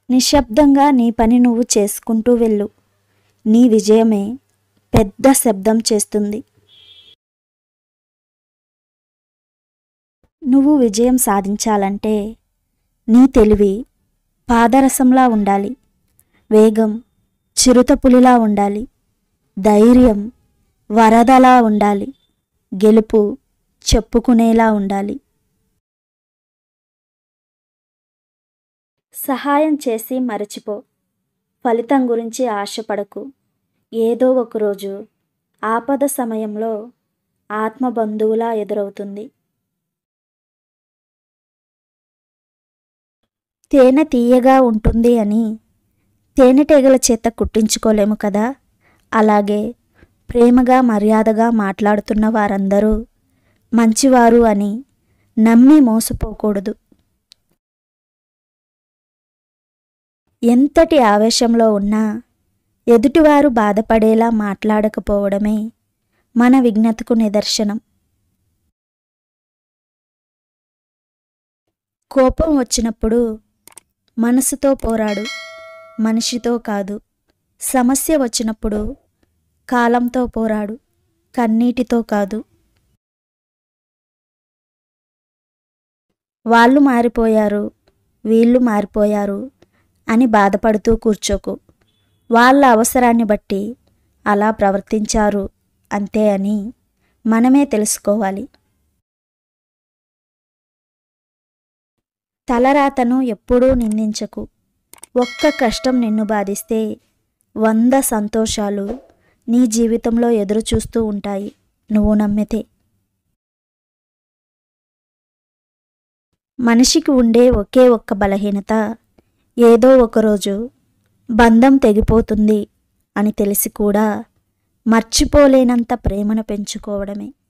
నిశ్శబ్దంగా నీ పని నువ్వు చేసుకుంటూ వెళ్ళు నీ విజయమే పెద్ద శబ్దం చేస్తుంది నువ్వు విజయం సాధించాలంటే నీ తెలివి పాదరసంలా ఉండాలి వేగం చిరుతపులిలా ఉండాలి ధైర్యం వరదలా ఉండాలి గెలుపు చెప్పుకునేలా ఉండాలి సహాయం చేసి మరచిపో ఫలితం గురించి ఆశపడకు ఏదో ఒకరోజు ఆపద సమయంలో ఆత్మబంధువులా ఎదురవుతుంది తేనె తీయగా ఉంటుంది అని తేనెటీగల చేత కుట్టించుకోలేము కదా అలాగే ప్రేమగా మర్యాదగా మాట్లాడుతున్న వారందరూ మంచివారు అని నమ్మి మోసపోకూడదు ఎంతటి ఆవేశంలో ఉన్నా ఎదుటివారు బాధపడేలా మాట్లాడకపోవడమే మన విఘ్నతకు నిదర్శనం కోపం వచ్చినప్పుడు మనసుతో పోరాడు మనిషితో కాదు సమస్య వచ్చినప్పుడు కాలంతో పోరాడు కన్నీటితో కాదు వాళ్ళు మారిపోయారు వీళ్ళు మారిపోయారు అని బాధపడుతూ కూర్చోకు వాళ్ళ అవసరాన్ని బట్టి అలా ప్రవర్తించారు అంతే అని మనమే తెలుసుకోవాలి తలరాతను ఎప్పుడూ నిందించకు ఒక్క కష్టం నిన్ను బాధిస్తే వంద సంతోషాలు నీ జీవితంలో ఎదురు చూస్తూ ఉంటాయి నువ్వు నమ్మితే మనిషికి ఉండే ఒకే ఒక్క బలహీనత ఏదో ఒకరోజు బంధం తెగిపోతుంది అని తెలిసి కూడా మర్చిపోలేనంత ప్రేమను పెంచుకోవడమే